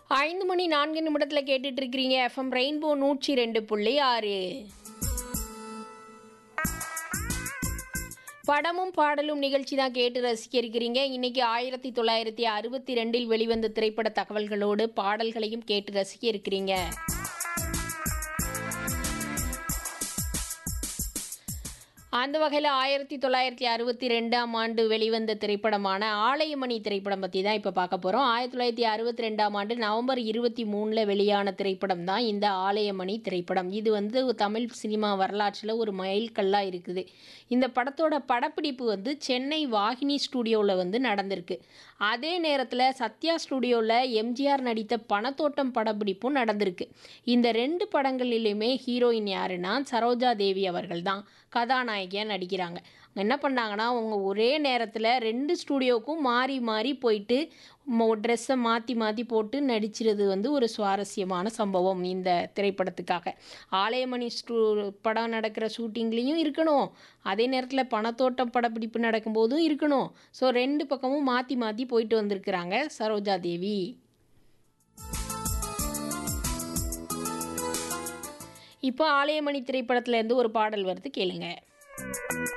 ஐந்து மணி நான்கு நிமிடத்தில் கேட்டுட்டு இருக்கிறீங்க எஃப்எம் ரெயின்போ நூற்றி ரெண்டு புள்ளி ஆறு படமும் பாடலும் நிகழ்ச்சி தான் கேட்டு ரசிக்க இருக்கிறீங்க இன்னைக்கு ஆயிரத்தி தொள்ளாயிரத்தி அறுபத்தி ரெண்டில் வெளிவந்த திரைப்பட தகவல்களோடு பாடல்களையும் கேட்டு ரசிக்க இருக்கிறீங்க அந்த வகையில் ஆயிரத்தி தொள்ளாயிரத்தி அறுபத்தி ரெண்டாம் ஆண்டு வெளிவந்த திரைப்படமான ஆலயமணி திரைப்படம் பற்றி தான் இப்போ பார்க்க போகிறோம் ஆயிரத்தி தொள்ளாயிரத்தி அறுபத்தி ரெண்டாம் ஆண்டு நவம்பர் இருபத்தி மூணில் வெளியான திரைப்படம் தான் இந்த ஆலயமணி திரைப்படம் இது வந்து தமிழ் சினிமா வரலாற்றில் ஒரு மைல்கல்லாக இருக்குது இந்த படத்தோட படப்பிடிப்பு வந்து சென்னை வாகினி ஸ்டூடியோவில் வந்து நடந்திருக்கு அதே நேரத்தில் சத்யா ஸ்டூடியோவில் எம்ஜிஆர் நடித்த பணத்தோட்டம் படப்பிடிப்பும் நடந்திருக்கு இந்த ரெண்டு படங்களிலுமே ஹீரோயின் யாருன்னா சரோஜா தேவி அவர்கள் தான் கதாநாயகியாக நடிக்கிறாங்க என்ன பண்ணாங்கன்னா அவங்க ஒரே நேரத்தில் ரெண்டு ஸ்டூடியோவுக்கும் மாறி மாறி போயிட்டு ட்ரெஸ்ஸை மாற்றி மாற்றி போட்டு நடிச்சிறது வந்து ஒரு சுவாரஸ்யமான சம்பவம் இந்த திரைப்படத்துக்காக ஆலயமணி ஸ்டூ படம் நடக்கிற ஷூட்டிங்லேயும் இருக்கணும் அதே நேரத்தில் பணத்தோட்டம் படப்பிடிப்பு நடக்கும்போதும் இருக்கணும் ஸோ ரெண்டு பக்கமும் மாற்றி மாற்றி போயிட்டு வந்திருக்கிறாங்க சரோஜா தேவி இப்போ ஆலயமணி திரைப்படத்துல இருந்து ஒரு பாடல் வருது கேளுங்க